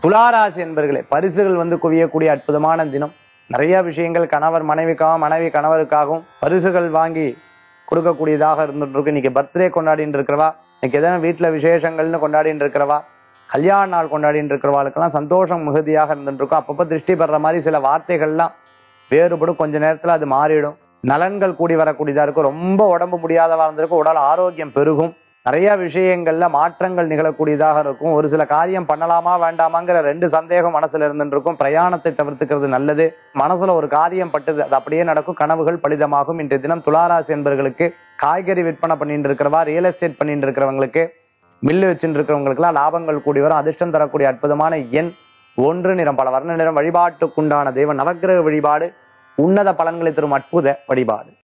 துளாராசி என்பர்களே பரிசுகள் வந்து குவியக்கூடிய அற்புதமான தினம் நிறைய விஷயங்கள் கணவர் மனைவிக்காகவும் மனைவி கணவருக்காகவும் பரிசுகள் வாங்கி கொடுக்கக்கூடியதாக இருந்துட்டு இருக்கு இன்னைக்கு பர்த்டே கொண்டாடிட்டு இருக்கிறவா இன்னைக்கு எதனா வீட்டுல விசேஷங்கள்னு கொண்டாடிட்டு இருக்கிறவா கல்யாண நாள் கொண்டாடிட்டு இருக்கிறவாளுக்கெல்லாம் சந்தோஷம் மிகுதியாக இருந்துட்டு இருக்கும் அப்பப்போ திருஷ்டி படுற மாதிரி சில வார்த்தைகள்லாம் வேறுபடும் கொஞ்ச நேரத்துல அது மாறிடும் நலன்கள் கூடி வரக்கூடியதா இருக்கும் ரொம்ப உடம்பு முடியாதவா இருந்திருக்கும் உடல் ஆரோக்கியம் பெருகும் நிறைய விஷயங்கள்ல மாற்றங்கள் நிகழக்கூடியதாக இருக்கும் ஒரு சில காரியம் பண்ணலாமா வேண்டாமாங்கிற ரெண்டு சந்தேகம் மனசுல இருந்துட்டு இருக்கும் பிரயாணத்தை தவிர்த்துக்கிறது நல்லது மனசுல ஒரு காரியம் பட்டது அது அப்படியே நடக்கும் கனவுகள் பலிதமாகும் இன்றைய தினம் துளாராசி என்பர்களுக்கு காய்கறி விற்பனை பண்ணிட்டு இருக்கிறவா ரியல் எஸ்டேட் பண்ணிட்டு இருக்கிறவங்களுக்கு மில்லு வச்சுட்டு இருக்கிறவங்களுக்குலாம் லாபங்கள் கூடி வரும் அதிர்ஷ்டம் தரக்கூடிய அற்புதமான எண் ஒன்று நிறம் பல வர்ண நிறம் வழிபாட்டுக்குண்டான தெய்வ நவக்கிரக வழிபாடு உன்னத பலன்களை தரும் அற்புத வழிபாடு